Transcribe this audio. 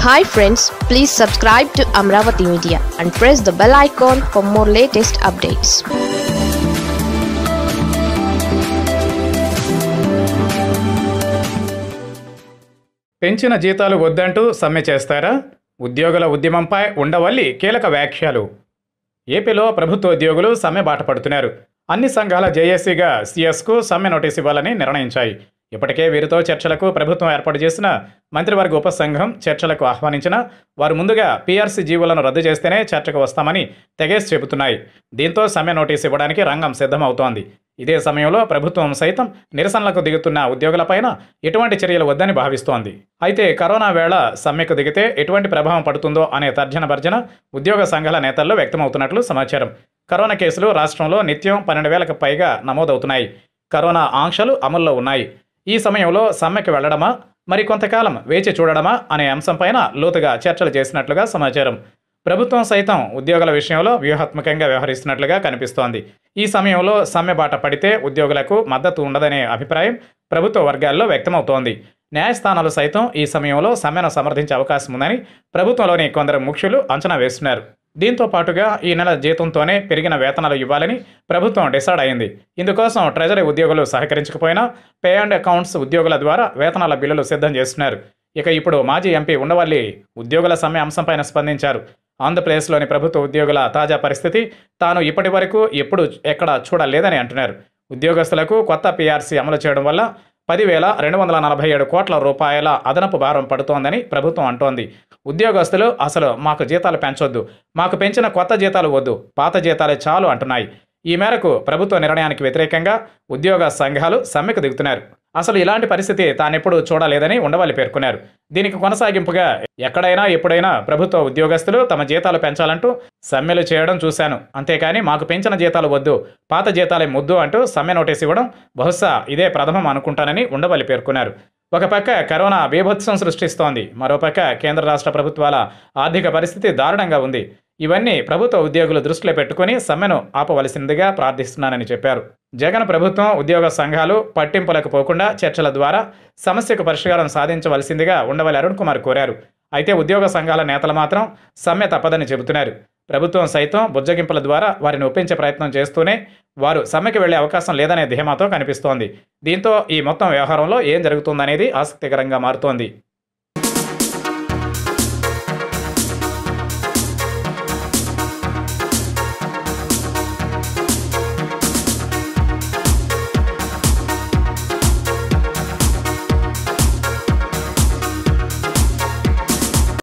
hi friends please subscribe to Amaravati media and press the bell icon for more latest updates పెంచిన జీతాలు వద్దంటూ సమ్మె చేస్తారా ఉద్యోగుల ఉద్యమంపై ఉండవల్లి కీలక వ్యాఖ్యలు ఏపీలో ప్రభుత్వ ఉద్యోగులు సమ్మె బాట పడుతున్నారు అన్ని సంఘాల జేఏసీగా సీఎస్కు సమ్మె నోటీస్ ఇవ్వాలని నిర్ణయించాయి ఇప్పటికే వీరితో చర్చలకు ప్రభుత్వం ఏర్పాటు చేసిన మంత్రివర్గ ఉపసంఘం చర్చలకు ఆహ్వానించిన వారు ముందుగా పీఆర్సీ జీవులను రద్దు చేస్తేనే చర్చకు వస్తామని తెగేసి చెబుతున్నాయి దీంతో సమ్మె నోటీస్ ఇవ్వడానికి రంగం సిద్ధమవుతోంది ఇదే సమయంలో ప్రభుత్వం సైతం నిరసనలకు దిగుతున్న ఉద్యోగులపైన ఎటువంటి చర్యలు వద్దని భావిస్తోంది అయితే కరోనా వేళ సమ్మెకు దిగితే ఎటువంటి ప్రభావం పడుతుందో అనే తర్జన భర్జన ఉద్యోగ సంఘాల నేతల్లో వ్యక్తమవుతున్నట్లు సమాచారం కరోనా కేసులు రాష్ట్రంలో నిత్యం పన్నెండు వేలకు పైగా నమోదవుతున్నాయి కరోనా ఆంక్షలు అమల్లో ఉన్నాయి ఈ సమయంలో సమ్మెకు వెళ్లడమా మరి కొంతకాలం వేచి చూడడమా అనే అంశంపైన లోతుగా చర్చలు చేసినట్లుగా సమాచారం ప్రభుత్వం సైతం ఉద్యోగుల విషయంలో వ్యూహాత్మకంగా వ్యవహరిస్తున్నట్లుగా కనిపిస్తోంది ఈ సమయంలో సమ్మె బాట పడితే ఉద్యోగులకు మద్దతు ఉండదనే అభిప్రాయం ప్రభుత్వ వర్గాల్లో వ్యక్తమవుతోంది న్యాయస్థానాలు సైతం ఈ సమయంలో సమ్మెను సమర్థించే అవకాశం ఉందని ప్రభుత్వంలోని కొందరు ముఖ్యులు అంచనా వేస్తున్నారు దీంతో పాటుగా ఈ నెల జీతంతోనే పెరిగిన వేతనాలు ఇవ్వాలని ప్రభుత్వం డిసైడ్ అయింది ఇందుకోసం ట్రెజరీ ఉద్యోగులు సహకరించకపోయినా పే అండ్ అకౌంట్స్ ఉద్యోగుల ద్వారా వేతనాల బిల్లులు సిద్ధం చేస్తున్నారు ఇక ఇప్పుడు మాజీ ఎంపీ ఉండవల్లి ఉద్యోగుల సమ్మె అంశంపైన స్పందించారు ఆంధ్రప్రదేశ్లోని ప్రభుత్వ ఉద్యోగుల తాజా పరిస్థితి తాను ఇప్పటి వరకు ఎప్పుడు ఎక్కడ చూడలేదని అంటున్నారు ఉద్యోగస్తులకు కొత్త పీఆర్సీ అమలు చేయడం వల్ల పదివేల రెండు వందల నలభై ఏడు కోట్ల రూపాయల అదనపు భారం పడుతోందని ప్రభుత్వం అంటోంది ఉద్యోగస్తులు అసలు మాకు జీతాలు పెంచొద్దు మాకు పెంచిన కొత్త జీతాలు వద్దు పాత జీతాలే చాలు అంటున్నాయి ఈ మేరకు ప్రభుత్వ నిర్ణయానికి వ్యతిరేకంగా ఉద్యోగ సంఘాలు సమ్మెకు దిగుతున్నారు అసలు ఇలాంటి పరిస్థితి తానెప్పుడు చూడలేదని ఉండవల్లి పేర్కొన్నారు దీనికి కొనసాగింపుగా ఎక్కడైనా ఎప్పుడైనా ప్రభుత్వ ఉద్యోగస్తులు తమ జీతాలు పెంచాలంటూ సమ్మెలు చేయడం చూశాను అంతేకాని మాకు పెంచిన జీతాలు వద్దు పాత జీతాలే ముద్దు అంటూ సమ్మె నోటీస్ ఇవ్వడం బహుశా ఇదే ప్రథమం అనుకుంటానని ఉండవల్లి పేర్కొన్నారు ఒక పక్క కరోనా బీభత్సం సృష్టిస్తోంది మరోపక్క కేంద్ర రాష్ట్ర ప్రభుత్వాల ఆర్థిక పరిస్థితి దారుణంగా ఉంది ఇవన్నీ ప్రభుత్వ ఉద్యోగులు దృష్టిలో పెట్టుకుని సమ్మెను ఆపవలసిందిగా ప్రార్థిస్తున్నానని చెప్పారు జగన్ ప్రభుత్వం ఉద్యోగ సంఘాలు పట్టింపులకు పోకుండా చర్చల ద్వారా సమస్యకు పరిష్కారం సాధించవలసిందిగా ఉండవల్లి అరుణ్ కుమార్ కోరారు అయితే ఉద్యోగ సంఘాల నేతలు మాత్రం సమ్మె తప్పదని చెబుతున్నారు ప్రభుత్వం సైతం బుజ్జగింపుల ద్వారా వారిని ఒప్పించే ప్రయత్నం చేస్తూనే వారు సమ్మెకి వెళ్లే అవకాశం లేదనే ధీమాతో కనిపిస్తోంది దీంతో ఈ మొత్తం వ్యవహారంలో ఏం జరుగుతుందనేది ఆసక్తికరంగా మారుతోంది